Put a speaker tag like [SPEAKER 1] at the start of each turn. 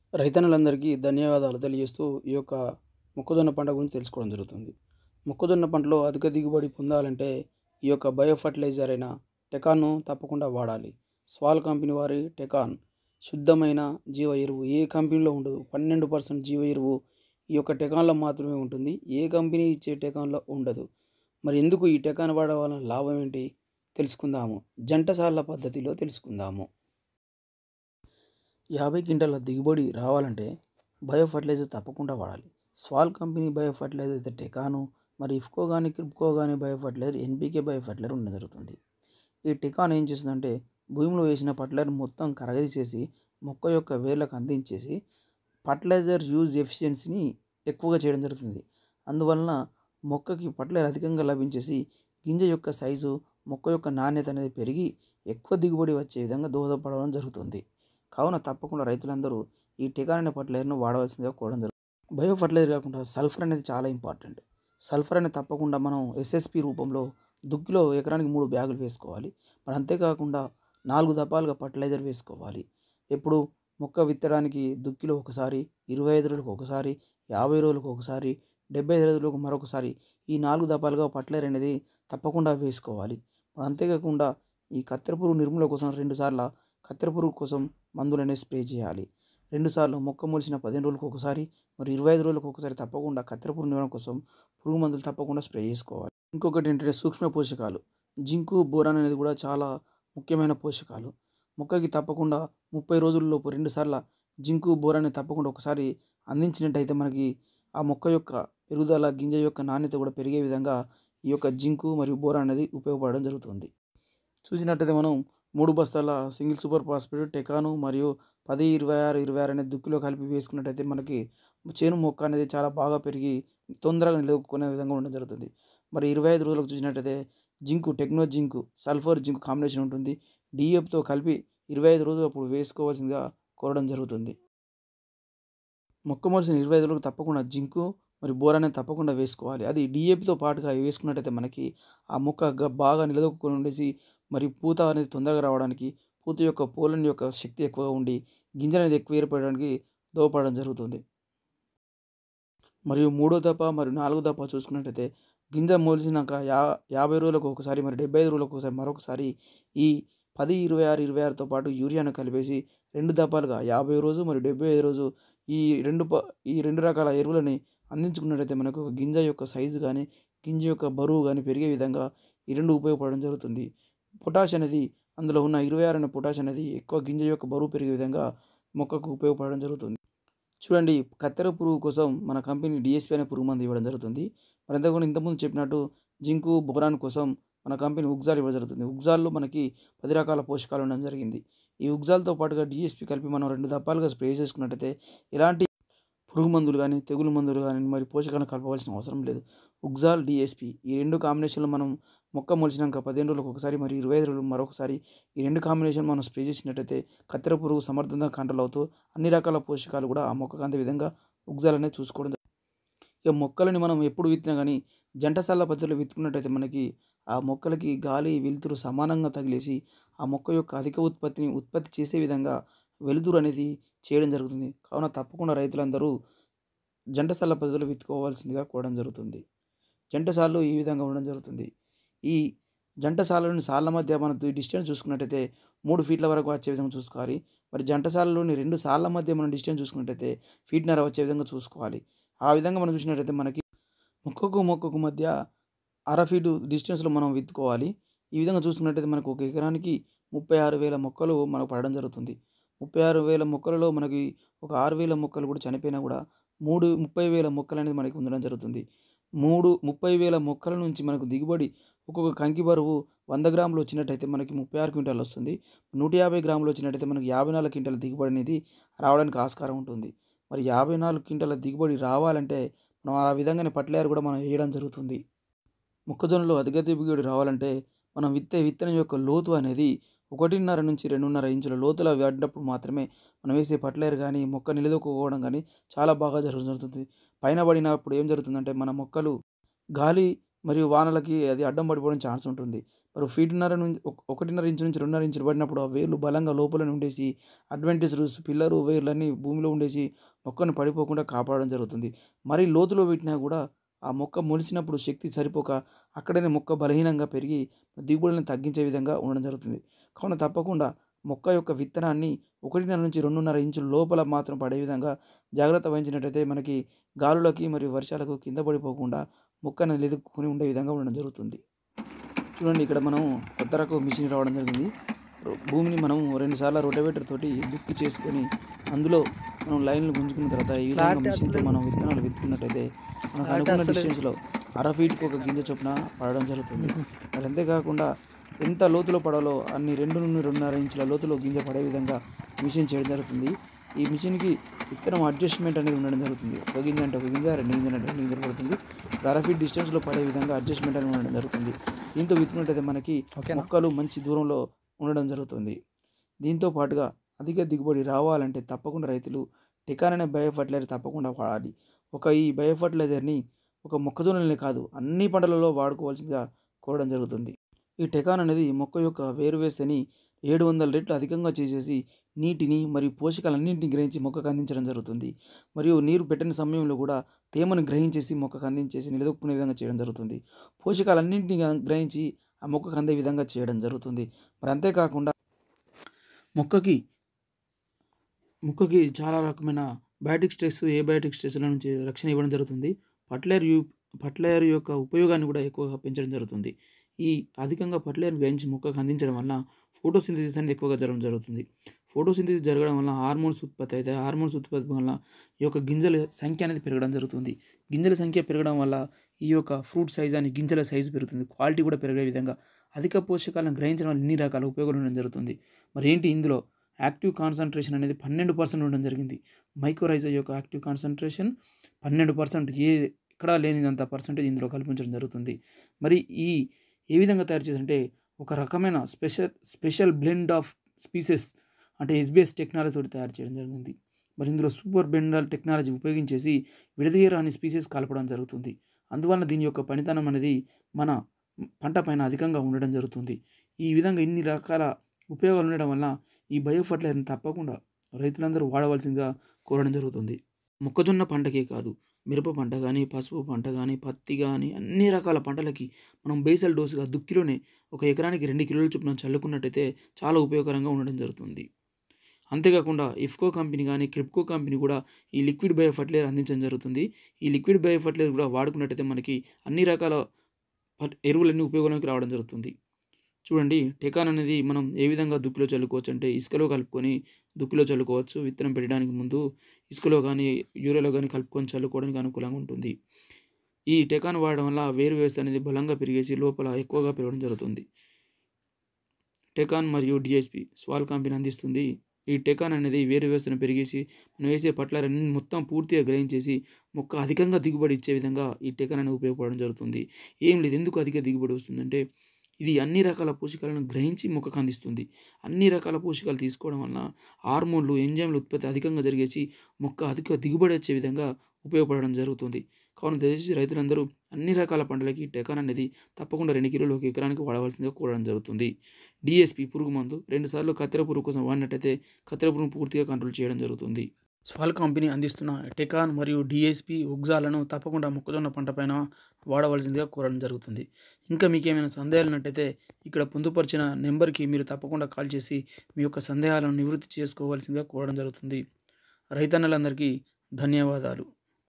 [SPEAKER 1] రైతన్నలందరికీ ధన్యవాదాలు తెలియజేస్తూ ఈ యొక్క మొక్కజొన్న పంట గురించి తెలుసుకోవడం జరుగుతుంది మొక్కజొన్న పంటలో అధిక దిగుబడి పొందాలంటే ఈ యొక్క బయో ఫర్టిలైజర్ అయిన టెకాన్ను తప్పకుండా వాడాలి స్వాల్ కంపెనీ వారి టెకాన్ శుద్ధమైన జీవ ఎరువు ఏ కంపెనీలో ఉండదు పన్నెండు పర్సెంట్ జీవ ఎరువు ఈ యొక్క టెకాన్లో మాత్రమే ఉంటుంది ఏ కంపెనీ ఇచ్చే టెకాన్లో ఉండదు మరి ఎందుకు ఈ టెకాన్ వాడడం వలన లాభం ఏంటి తెలుసుకుందాము జంటసాల పద్ధతిలో తెలుసుకుందాము యాభై క్వింటాల దిగుబడి రావాలంటే బయో ఫర్టిలైజర్ తప్పకుండా వాడాలి స్వాల్ కంపెనీ బయో ఫర్టిలైజర్ అయితే టెకాను మరి ఇఫ్కో కానీ క్రిప్కో కానీ bio fertiliser NPK bio fertiliser ఉండడం జరుగుతుంది ఈ టెకాన్ ఏం చేస్తుందంటే భూమిలో వేసిన ఫర్టిలైజర్ మొత్తం కరగదీసేసి మొక్క యొక్క వేర్లకు అందించేసి ఫర్టిలైజర్ యూజ్ ఎఫిషియన్సీని ఎక్కువగా చేయడం జరుగుతుంది అందువలన మొక్కకి ఫర్టిలైజర్ అధికంగా లభించేసి గింజ యొక్క సైజు మొక్క యొక్క నాణ్యత అనేది పెరిగి ఎక్కువ దిగుబడి వచ్చే విధంగా దోహదపడడం జరుగుతుంది కావున తప్పకుండా రైతులందరూ ఈ టెకాన్ అనే ఫర్టిలైజర్ను వాడవలసిందిగా కోవడం జరుగుతుంది బయో ఫర్టిలైజర్ కాకుండా సల్ఫర్ అనేది చాలా ఇంపార్టెంట్ సల్ఫర్ అనేది తప్పకుండా మనం ఎస్ఎస్పి రూపంలో దుక్కిలో ఎకరానికి మూడు బ్యాగులు వేసుకోవాలి మరి అంతేకాకుండా నాలుగు దపాలుగా ఫర్టిలైజర్ వేసుకోవాలి ఎప్పుడు మొక్క విత్తడానికి దుక్కిలో ఒకసారి ఇరవై ఐదు రోజులకు ఒకసారి యాభై రోజులకు ఒకసారి డెబ్బై ఐదు రోజులకు మరొకసారి ఈ నాలుగు దపాలుగా ఫర్టిలైజర్ అనేది తప్పకుండా వేసుకోవాలి మరి అంతేకాకుండా ఈ కత్తెర పురుగు నిర్మూలన కోసం రెండుసార్లు కత్తెర పురుగు కోసం మందులు అనేది స్ప్రే చేయాలి రెండుసార్లు మొక్క మొలిచిన పదిహేను రోజులకు ఒకసారి మరి ఇరవై ఐదు రోజులకు ఒకసారి తప్పకుండా కత్తెర పురుగు నివారణ కోసం పురుగు మందులు తప్పకుండా స్ప్రే చేసుకోవాలి ఇంకొకటి ఏంటంటే సూక్ష్మ పోషకాలు జింకు బోరాన్ అనేది కూడా చాలా ముఖ్యమైన పోషకాలు మొక్కకి తప్పకుండా ముప్పై రోజుల్లోపు రెండుసార్లు జింకు బోరాన్ని తప్పకుండా ఒకసారి అందించినట్టయితే మనకి ఆ మొక్క యొక్క పెరుగుదల గింజ యొక్క నాణ్యత కూడా పెరిగే విధంగా ఈ యొక్క జింకు మరియు బోరాన్ అనేది ఉపయోగపడడం జరుగుతుంది చూసినట్టయితే మనం మూడు బస్తాల సింగిల్ సూపర్ ఫాస్ఫేట్ టెకాను మరియు పది ఇరవై ఆరు ఇరవై ఆరు అనేది దుక్కిలో కలిపి వేసుకున్నట్టయితే మనకి చేను మొక్క అనేది చాలా బాగా పెరిగి తొందరగా నిలదొక్కునే విధంగా ఉండడం జరుగుతుంది మరి ఇరవై ఐదు రోజులకు చూసినట్టయితే zinc techno zinc sulphur zinc combination ఉంటుంది డిఎఫ్తో కలిపి ఇరవై ఐదు రోజులు అప్పుడు వేసుకోవాల్సిందిగా కోరడం జరుగుతుంది మొక్క మొలిసిన ఇరవై ఐదు రోజులకు తప్పకుండా జింకు మరి బోర్ అనేది తప్పకుండా వేసుకోవాలి అది డిఏపితో పాటుగా వేసుకున్నట్టయితే మనకి ఆ మొక్క గ- బాగా నిలదొక్కుని ఉండేసి మరి పూత అనేది తొందరగా రావడానికి పూత యొక్క పోలన్ యొక్క శక్తి ఎక్కువగా ఉండి గింజ అనేది ఎక్కువ ఏర్పడడానికి దోహదపడడం జరుగుతుంది మరియు మూడో దప మరియు నాలుగో దప చూసుకున్నట్టయితే గింజ మొలిసినాక యా యాభై రోజులకు ఒకసారి మరి డెబ్బై ఐదు రోజులకు ఒకసారి మరొకసారి ఈ పది ఇరవై ఆరు ఇరవై ఆరుతో పాటు యూరియాను కలిపేసి రెండు దపాలుగా యాభై రోజు మరియు డెబ్బై ఐదు రోజు ఈ రెండు ప ఈ రెండు రకాల ఎరువులని అందించుకున్నట్టయితే మనకు గింజ యొక్క సైజు కానీ గింజ యొక్క బరువు కానీ పెరిగే విధంగా ఈ రెండు ఉపయోగపడడం జరుగుతుంది పొటాష్ అనేది అందులో ఉన్న ఇరవై ఆరు అనే పొటాష్ అనేది ఎక్కువ గింజ యొక్క బరువు పెరిగే విధంగా మొక్కకు ఉపయోగపడడం జరుగుతుంది చూడండి కత్తెర పురుగు కోసం మన కంపెనీ డిఎస్పి అనే పురుగు మందు ఇవ్వడం జరుగుతుంది మరి అంతేకాకుండా ఇంతకుముందు చెప్పినట్టు జింకు బోరాన్ కోసం మన కంపెనీ ఉగ్జాల్ ఇవ్వడం జరుగుతుంది ఉగ్జాల్లో మనకి పది రకాల పోషకాలు ఉండడం జరిగింది ఈ ఉగ్జాల్తో పాటుగా డిఎస్పి కలిపి మనం రెండు దప్పాలుగా స్ప్రే చేసుకున్నట్టయితే ఎలాంటి పురుగు మందులు కానీ తెగులు మందులు కానీ మరి పోషకాలను కలపవలసిన అవసరం లేదు ఉగ్జాల్ డిఎస్పి ఈ రెండు కాంబినేషన్లో మనం మొక్క మొలిచినాక పదిహేను రోజులకు ఒకసారి మరి ఇరవై ఐదు రోజులు మరొకసారి ఈ రెండు కాంబినేషన్ మనం స్ప్రే చేసినట్టయితే కత్తెర పురుగు సమర్థంగా కంట్రోల్ అవుతూ అన్ని రకాల పోషకాలు కూడా ఆ మొక్కకు అందే విధంగా ఉగ్జాల్ అనేది చూసుకోవడం జరుగుతుంది. ఇక మొక్కలని మనం ఎప్పుడు విత్తినా కానీ జంటసాల పద్ధతిలో విత్తుకున్నట్టయితే మనకి ఆ మొక్కలకి గాలి వెలుతురు సమానంగా తగిలేసి ఆ మొక్క యొక్క అధిక ఉత్పత్తిని ఉత్పత్తి చేసే విధంగా వెలుతురు అనేది చేయడం జరుగుతుంది కావున తప్పకుండా రైతులందరూ జంటసాల పద్ధతిలో విత్తుకోవాల్సిందిగా కోవడం జరుగుతుంది జంటసాలు ఈ విధంగా ఉండడం జరుగుతుంది ఈ జంటసాలలోని సాళ్ళ మధ్య మనం డిస్టెన్స్ చూసుకున్నట్టయితే మూడు ఫీట్ల వరకు వచ్చే విధంగా చూసుకోవాలి మరి జంటసాలలోని రెండు సాళ్ళ మధ్య మనం డిస్టెన్స్ చూసుకున్నట్టయితే ఫీట్నర వచ్చే విధంగా చూసుకోవాలి ఆ విధంగా మనం చూసినట్టయితే మనకి మొక్కకు మొక్కకు మధ్య అర ఫీటు డిస్టెన్స్లో మనం విత్తుకోవాలి ఈ విధంగా చూసుకున్నట్టయితే మనకు ఒక ఎకరానికి ముప్పై ఆరు వేల మొక్కలు మనకు పడడం జరుగుతుంది ముప్పై ఆరు వేల మొక్కలలో మనకి ఒక ఆరు వేల మొక్కలు కూడా చనిపోయినా కూడా మూడు ముప్పై వేల మొక్కలు అనేది మనకి ఉండడం జరుగుతుంది మూడు ముప్పై వేల మొక్కల నుంచి మనకు దిగుబడి ఒక్కొక్క కంకి బరువు వంద గ్రాములు వచ్చినట్టయితే మనకి ముప్పై ఆరు క్వింటాలు వస్తుంది నూట యాభై గ్రాములు వచ్చినట్టయితే మనకి యాభై నాలుగు క్వింటాల దిగుబడి అనేది రావడానికి ఆస్కారం ఉంటుంది మరి యాభై నాలుగు క్వింటాల దిగుబడి రావాలంటే మనం ఆ విధంగానే పట్లేరు కూడా మనం వేయడం జరుగుతుంది మొక్కజొన్నలో అధిక దిగుబడి రావాలంటే మనం విత్తే విత్తనం యొక్క లోతు అనేది ఒకటిన్నర నుంచి రెండున్నర ఇంచుల లోతుల పడినప్పుడు మాత్రమే మనం వేసే పట్లేరు కానీ మొక్క నిలదొక్కుకోవడం కానీ చాలా బాగా జరుగుతుంది పైన పడినప్పుడు ఏం జరుగుతుందంటే మన మొక్కలు గాలి మరియు వానలకి అది అడ్డం పడిపోవడం ఛాన్స్ ఉంటుంది మరి ఫీట్న్నర నుంచి ఒక- ఒకటిన్నర ఇంచు నుంచి రెండున్నర ఇంచులు పడినప్పుడు ఆ వేర్లు బలంగా లోపల ఉండేసి అడ్వెంటేజ్ రూట్స్ పిల్లరు వేర్లన్నీ భూమిలో ఉండేసి మొక్కను పడిపోకుండా కాపాడడం జరుగుతుంది మరి లోతులో పెట్టినా కూడా ఆ మొక్క మొలిచినప్పుడు శక్తి సరిపోక అక్కడనే మొక్క బలహీనంగా పెరిగి దిగుబడులను తగ్గించే విధంగా ఉండడం జరుగుతుంది కావున తప్పకుండా మొక్క యొక్క విత్తనాన్ని ఒకటిన్నర నుంచి రెండున్నర ఇంచుల లోపల మాత్రం పడే విధంగా జాగ్రత్త వహించినట్టయితే మనకి గాలులకి మరియు వర్షాలకు కింద పడిపోకుండా మొక్కను నిలదొక్కుని ఉండే విధంగా ఉండడం జరుగుతుంది చూడండి ఇక్కడ మనం కొత్త రకం మిషన్ రావడం జరిగింది రో- భూమిని మనం రెండు సార్లు రొటవేటర్ తోటి దుక్కి చేసుకొని అందులో మనం లైన్లు గుంజుకున్న తర్వాత ఈ విధంగా మిషన్తో మనం విత్తనాలు విత్తుకున్నట్టయితే మనకు అనుకున్న డిస్టెన్స్లో అర ఫీట్కి ఒక గింజ చొప్పున పడడం జరుగుతుంది మరి అంతేకాకుండా ఎంత లోతులో పడాలో అన్ని రెండు నుండి రెండున్నర ఇంచుల లోతులో గింజ పడే విధంగా మిషన్ చేయడం జరుగుతుంది ఈ మిషన్కి విత్తనం అడ్జస్ట్మెంట్ అనేది ఉండడం జరుగుతుంది ఒక గింజ అంటే ఒక గింజ రెండు గింజ అంటే రెండు గింజలు పడుతుంది ఒక అర ఫీట్ డిస్టెన్స్లో పడే విధంగా అడ్జస్ట్మెంట్ అనేది ఉండడం జరుగుతుంది దీంతో విత్తుకున్నట్టయితే మనకి
[SPEAKER 2] ఓకేనా
[SPEAKER 1] మొక్కలు మంచి దూరంలో ఉండడం జరుగుతుంది దీంతో పాటుగా అధిక దిగుబడి రావాలంటే తప్పకుండా రైతులు టెకాన్ అనే బయో ఫర్టిలైజర్ తప్పకుండా వాడాలి ఒక ఈ బయో ఫర్టిలైజర్ని ఒక మొక్కజొన్నలనే కాదు అన్ని పంటలలో వాడుకోవాల్సిందిగా కోరడం జరుగుతుంది ఈ టెకాన్ అనేది మొక్క యొక్క వేరువేస్తని ఏడు వందల రెట్లు అధికంగా చేసేసి నీటిని మరియు పోషకాలన్నింటిని గ్రహించి మొక్కకు అందించడం జరుగుతుంది మరియు నీరు పెట్టిన సమయంలో కూడా తేమను గ్రహించేసి మొక్కకు అందించేసి నిలదొక్కునే విధంగా చేయడం జరుగుతుంది పోషకాలన్నింటినీ గ్రహించి ఆ మొక్కకు అందే విధంగా చేయడం జరుగుతుంది మరి అంతేకాకుండా మొక్కకి మొక్కకి చాలా రకమైన బయోటిక్ స్ట్రెస్ ఏ బయోటిక్ స్ట్రెస్ల నుంచి రక్షణ ఇవ్వడం జరుగుతుంది ఫర్టిలైజర్ యూ ఫర్టిలైజర్ యొక్క ఉపయోగాన్ని కూడా ఎక్కువగా పెంచడం జరుగుతుంది ఈ అధికంగా ఫర్టిలైజర్ వేయించి మొక్కకు అందించడం వల్ల ఫోటోసింథసిస్ అనేది ఎక్కువగా జరగడం జరుగుతుంది ఫోటోసింథసిస్ జరగడం వల్ల హార్మోన్స్ ఉత్పత్తి అయితే హార్మోన్స్ ఉత్పత్తి వల్ల ఈ యొక్క గింజల సంఖ్య అనేది పెరగడం జరుగుతుంది గింజల సంఖ్య పెరగడం వల్ల ఈ యొక్క ఫ్రూట్ సైజ్ అని గింజల సైజు పెరుగుతుంది క్వాలిటీ కూడా పెరిగే విధంగా అధిక పోషకాలను గ్రహించడం వల్ల ఇన్ని రకాల ఉపయోగాలు ఉండడం జరుగుతుంది మరి ఏంటి ఇందులో యాక్టివ్ కాన్సన్ట్రేషన్ అనేది పన్నెండు పర్సెంట్ ఉండడం జరిగింది మైక్రోరైజర్ యొక్క యాక్టివ్ కాన్సన్ట్రేషన్ పన్నెండు పర్సెంట్ ఏ ఎక్కడా లేనిదంత పర్సెంటేజ్ ఇందులో కల్పించడం జరుగుతుంది మరి ఈ ఏ విధంగా తయారు చేశారంటే ఒక రకమైన special special blend of species అంటే ఎస్బిఎస్ టెక్నాలజీతో తయారు చేయడం జరిగింది మరి ఇందులో సూపర్ బెండల్ టెక్నాలజీ ఉపయోగించేసి విడదీయరాని స్పీసెస్ కలపడం జరుగుతుంది అందువలన దీని యొక్క పనితనం అనేది మన పంట పైన అధికంగా ఉండడం జరుగుతుంది ఈ విధంగా ఇన్ని రకాల ఉపయోగాలు ఉండడం వల్ల ఈ బయో ఫర్టిలైజర్ని తప్పకుండా రైతులందరూ వాడవలసిందిగా కోరడం జరుగుతుంది మొక్కజొన్న పంటకే కాదు మిరప పంట కానీ పసుపు పంట కానీ పత్తి కానీ అన్ని రకాల పంటలకి మనం బేసల్ డోసుగా దుక్కిలోనే ఒక ఎకరానికి రెండు కిలోల చొప్పున చల్లుకున్నట్టయితే చాలా ఉపయోగకరంగా ఉండడం జరుగుతుంది అంతేకాకుండా ఇఫ్కో కంపెనీ కానీ క్రిప్కో కంపెనీ కూడా ఈ లిక్విడ్ బయో ఫర్టిలైజర్ అందించడం జరుగుతుంది ఈ లిక్విడ్ బయో ఫర్టిలైజర్ కూడా వాడుకున్నట్టయితే మనకి అన్ని రకాల ఫర్- ఎరువులన్నీ ఉపయోగంలోకి రావడం జరుగుతుంది చూడండి టెకాన్ అనేది మనం ఏ విధంగా దుక్కిలో చల్లుకోవచ్చు అంటే ఇసుకలో కలుపుకొని దుక్కిలో చల్లుకోవచ్చు విత్తనం పెట్టడానికి ముందు ఇసుకలో కానీ యూరియాలో కానీ కలుపుకొని చల్లుకోవడానికి అనుకూలంగా ఉంటుంది ఈ టెకాన్ వాడడం వల్ల వేరు వ్యవస్థ అనేది బలంగా పెరిగేసి లోపల ఎక్కువగా పెరగడం జరుగుతుంది టెకాన్ మరియు డిఎస్పి స్వాల్ కంపెనీ అందిస్తుంది ఈ టెకాన్ అనేది వేరు వ్యవస్థను పెరిగేసి మనం వేసే పట్లన్నీ మొత్తం పూర్తిగా గ్రహించేసి మొక్క అధికంగా దిగుబడి ఇచ్చే విధంగా ఈ టెకాన్ అనేది ఉపయోగపడడం జరుగుతుంది ఏం లేదు ఎందుకు అధిక దిగుబడి వస్తుందంటే ఇది అన్ని రకాల పోషకాలను గ్రహించి మొక్కకు అందిస్తుంది అన్ని రకాల పోషకాలు తీసుకోవడం వలన హార్మోన్లు ఎంజైమ్ల ఉత్పత్తి అధికంగా జరిగేసి మొక్క అధిక దిగుబడి వచ్చే విధంగా ఉపయోగపడడం జరుగుతుంది కావున దయచేసి రైతులందరూ అన్ని రకాల పంటలకి టెకాన్ అనేది తప్పకుండా రెండు కిలోలు ఒక ఎకరానికి వాడవలసిందిగా కోరడం జరుగుతుంది డిఎస్పి పురుగు మందు రెండుసార్లు కత్తెర పురుగు కోసం వాడినట్టయితే కత్తెర పురుగు పూర్తిగా కంట్రోల్ చేయడం జరుగుతుంది స్వాల్ కంపెనీ అందిస్తున్న టెకాన్ మరియు డిఎస్పి ఉగ్జాలను తప్పకుండా మొక్కజొన్న పంట పైన వాడవలసిందిగా కోరడం జరుగుతుంది ఇంకా మీకు ఏమైనా సందేహాలు ఉన్నట్టయితే ఇక్కడ పొందుపరిచిన నెంబర్కి మీరు తప్పకుండా కాల్ చేసి మీ యొక్క సందేహాలను నివృత్తి చేసుకోవాల్సిందిగా కోరడం జరుగుతుంది రైతన్నలందరికీ ధన్యవాదాలు